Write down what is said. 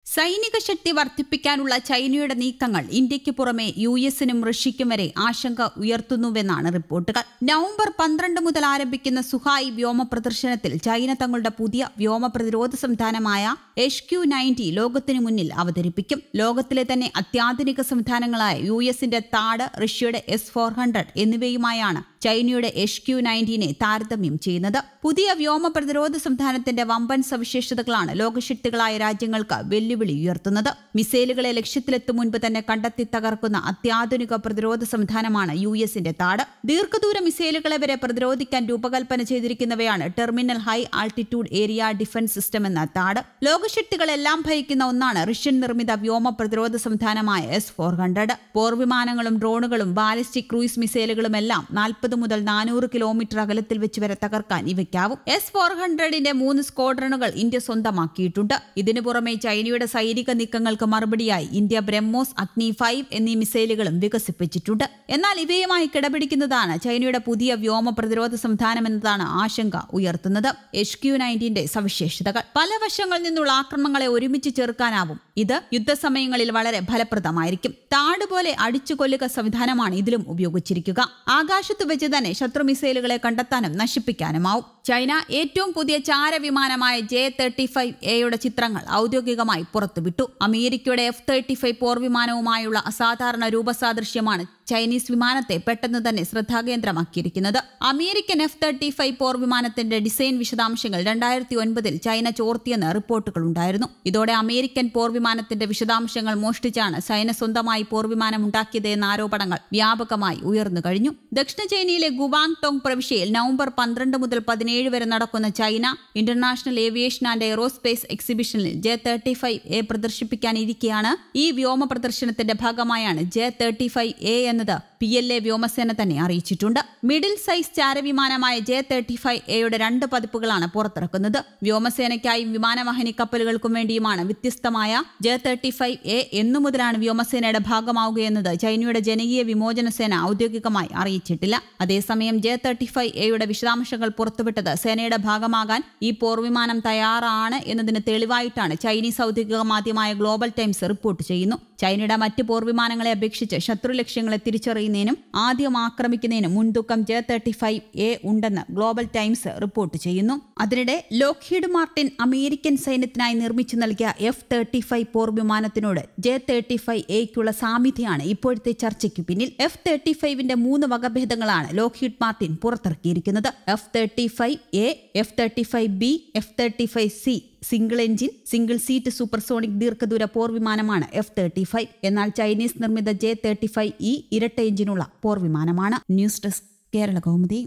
സൈനിക ശക്തി വർദ്ധിപ്പിക്കാനുള്ള ചൈനയുടെ നീക്കങ്ങൾ ഇന്ത്യക്ക് പുറമെ യു എസിനും റഷ്യയ്ക്കും വരെ ആശങ്ക ഉയർത്തുന്നുവെന്നാണ് റിപ്പോർട്ടുകൾ നവംബർ പന്ത്രണ്ട് മുതൽ ആരംഭിക്കുന്ന സുഹായ് വ്യോമ പ്രദർശനത്തിൽ ചൈന തങ്ങളുടെ പുതിയ വ്യോമ പ്രതിരോധ സംവിധാനമായ എച്ച് ക്യു നയൻറ്റി ലോകത്തിനു മുന്നിൽ അവതരിപ്പിക്കും ലോകത്തിലെ തന്നെ അത്യാധുനിക സംവിധാനങ്ങളായ യു എസിന്റെ താഡ് റഷ്യയുടെ എസ് ഫോർ ഹൺഡ്രഡ് എന്നിവയുമായാണ് ചൈനയുടെ എച്ച് ക്യു നയൻറ്റീനെ താരതമ്യം ചെയ്യുന്നത് പുതിയ വ്യോമ പ്രതിരോധ സംവിധാനത്തിന്റെ വമ്പൻ സവിശേഷതകളാണ് ലോകശക്തികളായ രാജ്യങ്ങൾക്ക് വെല്ലുവിളി ഉയർത്തുന്നത് മിസൈലുകളെ ലക്ഷ്യത്തിലെത്തും മുൻപ് തന്നെ കണ്ടെത്തി തകർക്കുന്ന അത്യാധുനിക പ്രതിരോധ സംവിധാനമാണ് യു എസിന്റെ താട് ദീർഘദൂര മിസൈലുകളെ വരെ പ്രതിരോധിക്കാൻ രൂപകൽപ്പന ചെയ്തിരിക്കുന്നവയാണ് terminal high altitude area defence system എന്ന താട് ലോകശക്തികളെല്ലാം ഭരിക്കുന്ന ഒന്നാണ് റഷ്യൻ നിർമ്മിത വ്യോമ പ്രതിരോധ സംവിധാനമായ എസ് ഫോർ ഹൺഡ്രഡ് പോർവിമാനങ്ങളും ഡ്രോണുകളും ബാലിസ്റ്റിക് ക്രൂയിസ് മിസൈലുകളും എല്ലാം നാൽപ്പത് മുതൽ നാനൂറ് കിലോമീറ്റർ അകലത്തിൽ വെച്ച് വരെ തകർക്കാൻ ഇവയ്ക്കാവും എസ് ഫോർ ഹൺഡ്രഡിന്റെ മൂന്ന് സ്ക്വാഡ്രണുകൾ ഇന്ത്യ സ്വന്തമാക്കിയിട്ടുണ്ട് ഇതിനു പുറമെ ചൈനയുടെ സൈനിക നീക്കങ്ങൾക്ക് മറുപടിയായി ഇന്ത്യ ബ്രഹ്മോസ് അഗ്നി ഫൈവ് എന്നീ മിസൈലുകളും വികസിപ്പിച്ചിട്ടുണ്ട് എന്നാൽ ഇവയുമായി കിടപിടിക്കുന്നതാണ് ചൈനയുടെ പുതിയ വ്യോമ പ്രതിരോധ സംവിധാനം എന്നതാണ് ആശങ്ക ഉയർത്തുന്നത് എച്ച് ക്യു നയൻറ്റീന്റെ സവിശേഷതകൾ പല വശങ്ങളിൽ നിന്നുള്ള ആക്രമണങ്ങളെ ഒരുമിച്ച് ചെറുക്കാനാവും ഇത് യുദ്ധസമയങ്ങളിൽ വളരെ ഫലപ്രദമായിരിക്കും താട് പോലെ അടിച്ചു കൊല്ലുക സംവിധാനമാണ് ഇതിലും ഉപയോഗിച്ചിരിക്കുക ആകാശത്ത് വെച്ച് തന്നെ ശത്രു മിസൈലുകളെ കണ്ടെത്താനും നശിപ്പിക്കാനുമാവും ചൈന ഏറ്റവും പുതിയ ചാരവിമാനമായ ജെ തേർട്ടി ഫൈവ് എയുടെ ചിത്രങ്ങൾ ഔദ്യോഗികമായി പുറത്തുവിട്ടു അമേരിക്കയുടെ എഫ് തേർട്ടി ഫൈവ് പോർവിമാനവുമായുള്ള അസാധാരണ രൂപസാദൃശ്യമാണ് ചൈനീസ് വിമാനത്തെ പെട്ടെന്ന് തന്നെ ശ്രദ്ധാകേന്ദ്രമാക്കിയിരിക്കുന്നത് അമേരിക്കൻ എഫ് തേർട്ടി ഫൈവ് പോർവിമാനത്തിന്റെ ഡിസൈൻ വിശദാംശങ്ങൾ രണ്ടായിരത്തി ഒൻപതിൽ ചൈന ചോർത്തിയെന്ന് റിപ്പോർട്ടുകൾ ഉണ്ടായിരുന്നു ഇതോടെ അമേരിക്കൻ പോർവിമാനത്തിന്റെ വിശദാംശങ്ങൾ മോഷ്ടിച്ചാണ് ചൈന സ്വന്തമായി പോർവിമാനം ഉണ്ടാക്കിയത് എന്ന ആരോപണങ്ങൾ വ്യാപകമായി ഉയർന്നു കഴിഞ്ഞു ദക്ഷിണ ചൈനയിലെ ഗുവാങ് ടോങ് പ്രവിശ്യയിൽ നവംബർ പന്ത്രണ്ട് മുതൽ പതിനേഴ് വരെ നടക്കുന്ന China international aviation and aerospace എക്സിബിഷനിൽ ജെ തേർട്ടി ഫൈവ് എ പ്രദർശിപ്പിക്കാനിരിക്കെയാണ് ഈ വ്യോമ പ്രദർശനത്തിന്റെ ഭാഗമായാണ് ജെ തേർട്ടി ഫൈവ് എ എന്നത് പി എൽ എ വ്യോമസേന തന്നെ അറിയിച്ചിട്ടുണ്ട് മിഡിൽ സൈസ് ചാരവിമാനമായ ജെ തേർട്ടി ഫൈവ് എയുടെ രണ്ട് പതിപ്പുകളാണ് പുറത്തിറക്കുന്നത് വ്യോമസേനയ്ക്കായും വിമാനവാഹിനി കപ്പലുകൾക്കും വേണ്ടിയുമാണ് വ്യത്യസ്തമായ ജെ തേർട്ടി ഫൈവ് എ എന്നു മുതലാണ് വ്യോമസേനയുടെ ഭാഗമാവുകയെന്നത് ചൈനയുടെ ജനകീയ വിമോചന സേന ഔദ്യോഗികമായി അറിയിച്ചിട്ടില്ല അതേസമയം ജെ തേർട്ടി ഫൈവ് എയുടെ വിശദാംശങ്ങൾ പുറത്തുവിട്ടത് സേനയുടെ ഭാഗമാകാൻ ഈ പോർവിമാനം തയ്യാറാണ് എന്നതിന് തെളിവായിട്ടാണ് ചൈനീസ് ഔദ്യോഗിക മാധ്യമമായ ഗ്ലോബൽ ടൈംസ് റിപ്പോർട്ട് ചെയ്യുന്നു ചൈനയുടെ മറ്റ് പോർവിമാനങ്ങളെ അപേക്ഷിച്ച് ശത്രു ലക്ഷ്യങ്ങളെ തിരിച്ചറിയുന്നതിനും ആദ്യം ആക്രമിക്കുന്നതിനും മുൻതൂക്കം ജെ തേർട്ടി ഫൈവ് എ ഉണ്ടെന്ന് ഗ്ലോബൽ ടൈംസ് റിപ്പോർട്ട് ചെയ്യുന്നു അതിനിടെ ലോക്ഹീഡ് മാർട്ടിൻ അമേരിക്കൻ സൈന്യത്തിനായി നിർമ്മിച്ചു നൽകിയ എഫ് തേർട്ടി ഫൈവ് പോർവിമാനത്തിനോട് ജെ തേർട്ടി ഫൈവ് എക്കുള്ള സാമ്യതയാണ് ഇപ്പോഴത്തെ ചർച്ചയ്ക്ക് പിന്നിൽ എഫ് തേർട്ടി ഫൈവിന്റെ മൂന്ന് വകഭേദങ്ങളാണ് ലോക്ഹീഡ് മാർട്ടിൻ പുറത്തിറക്കിയിരിക്കുന്നത് F thirty five A F thirty five B F thirty five C single engine single seat supersonic ദീർഘദൂര പോർ വിമാനമാണ് എഫ് തേർട്ടി ഫൈവ് എന്നാൽ ചൈനീസ് നിർമ്മിത ജെ തേർട്ടി ഫൈവ് ഇ ഇരട്ട എഞ്ചിനുള്ള പോർ വിമാനമാണ് ന്യൂസ് ഡെസ്ക് കേരള കൗമുദി